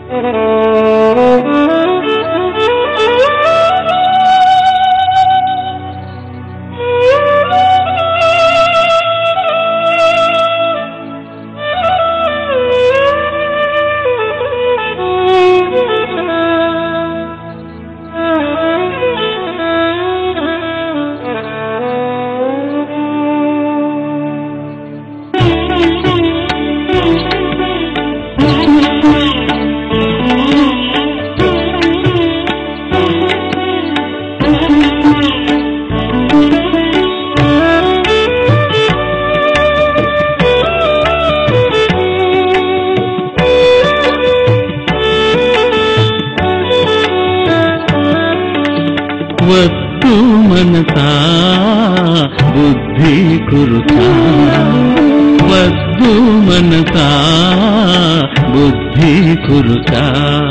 వద్దు మనసా బుద్ధి కురుతా వద్దు మనసా బుద్ధి కురుతా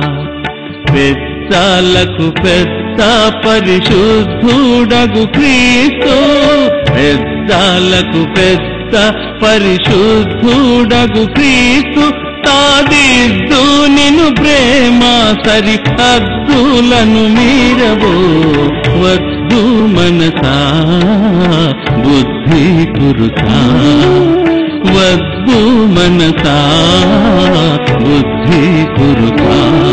పెద్దాలకు పెద్ద పరిశుద్ధుడగు క్రీస్తు పెద్దాలకు పెద్ద పరిశుద్ధుడగు క్రీస్తు తాదిద్దు నిన్ను ప్రేమ సరి హద్దులను మీరవో వద్దు మనసా బుద్ధి కురుతా వద్దు మనసా బుద్ధి కురుతా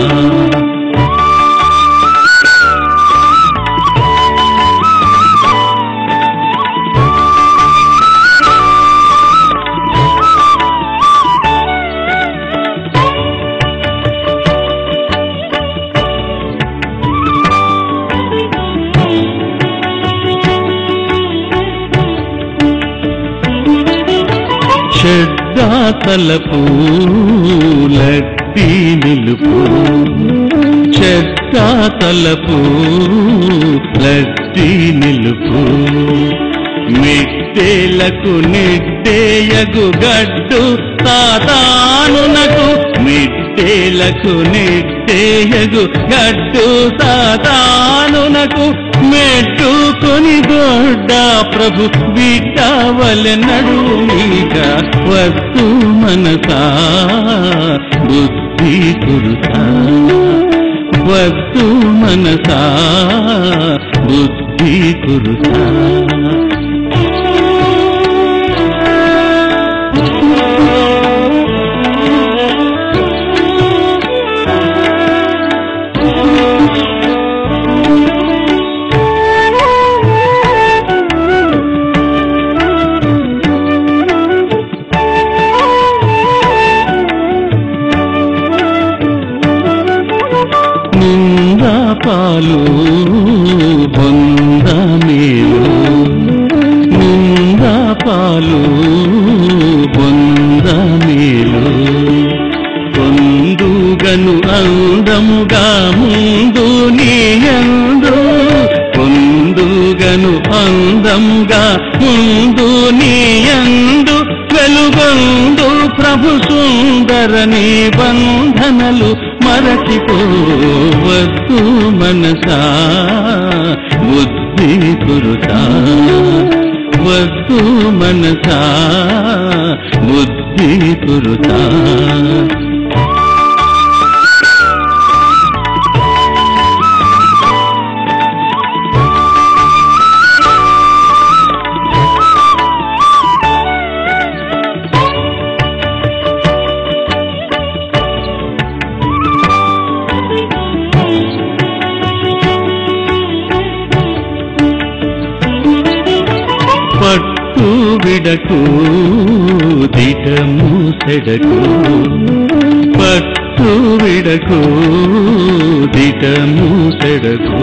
చెడ్డా తలపు లట్టి నిలుపు చెడ్డా తలపు లట్టి నిలుపు మిట్టేలకు నిట్టేయగు గడ్డు సాతానునకు మిట్టేలకు నిట్టేయగు గడ్డు సాతానునకు మెట్టుకొని దొడ్డ ప్రభు బిడ్డవల నడుమీక వస్తు మనసా బుద్ధి కురుతా వస్తు మనసా బుద్ధి కురుతా నింద పాలు బొంద మేలు నింద పాలు బొంద మేలు పొందుగను అందముగా ముందు నీయందు పొందుగను అందముగా ముందు నీయందు వెలుగొందు ప్రభు సుందర నిబంధనలు మరచిపోవద్దు మనసా బుద్ధి కురుతా వద్దు మనసా బుద్ధి కురుతా పట్టు విడకు దిటము సెడకు పట్టు విడకు దిటము సెడకు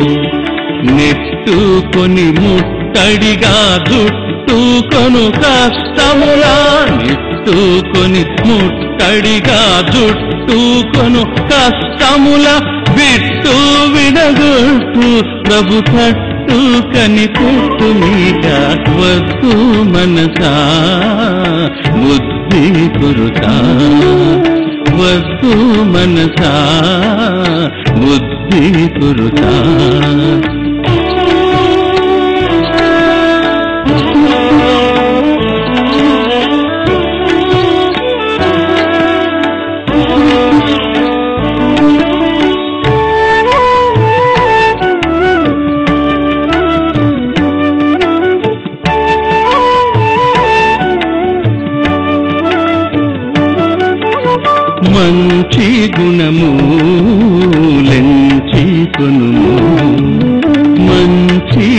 నెట్టుకొని ముట్టడిగా జుట్టుకొను కష్టములా నెట్టుకొని ముట్టడిగా జుట్టుకొను కష్టముల విట్టు విడగొట్టు ప్రభు కట్టు కనిపెట్టు మీట వద్దు మనసా బుద్ధి కురుతా వద్దు మనసా బుద్ధి కురుతా మంచి గుణమూలెంచి కొనుము మంచి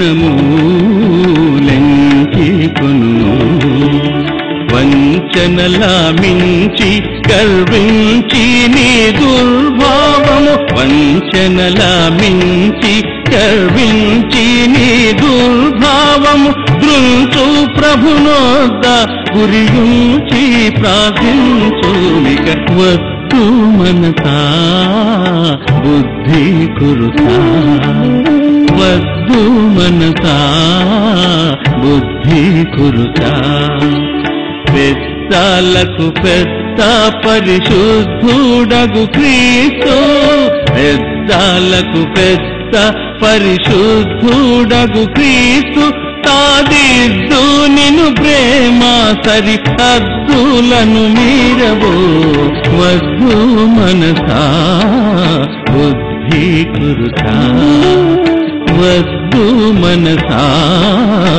గుణమూలెంచి కొనుము వంచనలా మించి గర్వించి నీ దుర్భావము వంచనలా మించి గర్వించి నీ దుర్భావము దృంచు ప్రభునోద్ద గురియుంచి ప్రార్థించునిక వద్దు మనసా బుద్ధి కురుతా వద్దు మనసా బుద్ధి కురుతా పెద్దలకు పెద్ద పరిశుద్ధుడగు క్రీస్తు పెద్దలకు పెద్ద పరిశుద్ధుడగు క్రీస్తు తాదిద్దు నిన్ను ప్రేమ సరి హద్దులను మీరవో వద్దు మనసా బుద్ధి కురుతా వద్దు మనసా